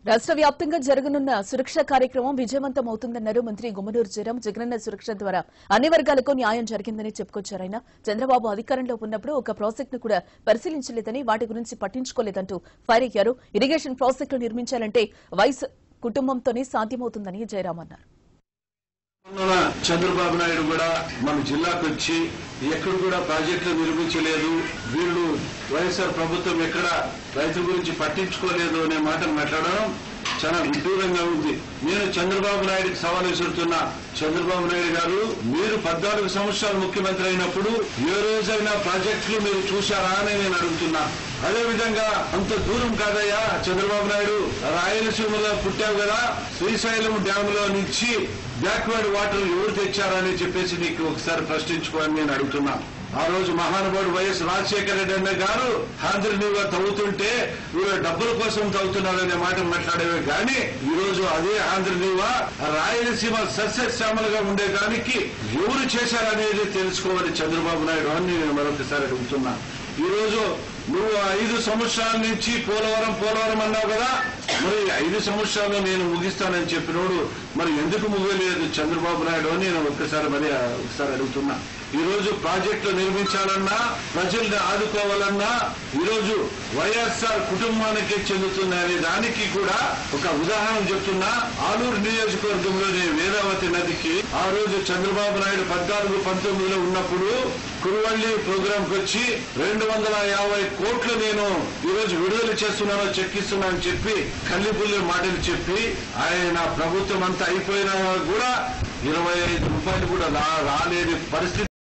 రాష్ట్ర వ్యాప్తంగా జరగనున్న సురక్ష కార్యక్రమం విజయవంతం అవుతుందన్నారు మంత్రి గుమ్మనూరు జయరాం జగనన్న సురక్ష ద్వారా అన్ని వర్గాలకు న్యాయం జరిగిందని చెప్పుకొచ్చారు ఆయన చంద్రబాబు అధికారంలో ఉన్నప్పుడు ఒక ప్రాజెక్టును కూడా పరిశీలించలేదని వాటి గురించి పట్టించుకోలేదంటూ ఫైర్ అయ్యారు ఇరిగేషన్ ప్రాజెక్టులు నిర్మించాలంటే వైస్ కుటుంబంతోనే సాధ్యమవుతుందని జయరాం అన్నారు మొన్న చంద్రబాబు నాయుడు కూడా మన జిల్లాకు వచ్చి ఎక్కడ కూడా ప్రాజెక్టులు నిర్మించలేదు వీళ్ళు వైఎస్ఆర్ ప్రభుత్వం ఎక్కడ రైతుల గురించి పట్టించుకోలేదు అనే మాటలు మాట్లాడడం చాలా విడ్డూరంగా ఉంది నేను చంద్రబాబు నాయుడుకి సవాల్ విసురుతున్నా చంద్రబాబు నాయుడు గారు మీరు పద్నాలుగు సంవత్సరాలు ముఖ్యమంత్రి అయినప్పుడు ఏ రోజైనా ప్రాజెక్టులు మీరు చూశారా అని నేను అడుగుతున్నా అదే విధంగా అంత దూరం కాదయ్యా చంద్రబాబు నాయుడు రాయలసీమలో పుట్టావు కదా శ్రీశైలం డ్యామ్ లో నుంచి బ్యాక్వర్డ్ వాటర్ ఎవరు తెచ్చారని చెప్పేసి నీకు ఒకసారి ప్రశ్నించుకోవాలని నేను అడుగుతున్నా ఆ రోజు మహానుభావుడు వైఎస్ రాజశేఖర రెడ్డి అన్న గారు ఆంధ్రనీగా తవ్వుతుంటే వీళ్ళు డబ్బుల కోసం తవ్వుతున్నారనే మాట మాట్లాడేవే కానీ ఈ రోజు అదే ఆంధ్రనీవా రాయలసీమ సస్యశ్యామలుగా ఉండేదానికి ఎవరు చేశారనేది తెలుసుకోవాలి చంద్రబాబు నాయుడు అని నేను మరొకసారి అడుగుతున్నా ఈ రోజు నువ్వు ఐదు సంవత్సరాల నుంచి పోలవరం పోలవరం అన్నావు కదా మరి ఐదు సంవత్సరాలు నేను ముగిస్తానని చెప్పినోడు మరి ఎందుకు ముగలేదు చంద్రబాబు నాయుడు అని నేను ఒక్కసారి మరి ఒకసారి అడుగుతున్నా ఈ రోజు ప్రాజెక్టులు నిర్మించాలన్నా ప్రజల్ని ఆదుకోవాలన్నా ఈ రోజు వైఎస్ఆర్ కుటుంబానికి చెందుతుంది అనే దానికి కూడా ఒక ఉదాహరణ చెప్తున్నా ఆలూరు నియోజకవర్గంలోని వేదావతి నదికి ఆ రోజు చంద్రబాబు నాయుడు పద్నాలుగు పంతొమ్మిదిలో ఉన్నప్పుడు కురువల్లి ప్రోగ్రామ్ కి వచ్చి రెండు వందల యాభై కోట్లు నేను ఈ రోజు విడుదల చేస్తున్నానో చెక్కిస్తున్నా అని చెప్పి కల్లిపుల్లి మాటలు చెప్పి ఆయన ప్రభుత్వం అంతా అయిపోయినా కూడా ఇరవై ఐదు రూపాయలు కూడా రా- రాలేని పరిస్థితి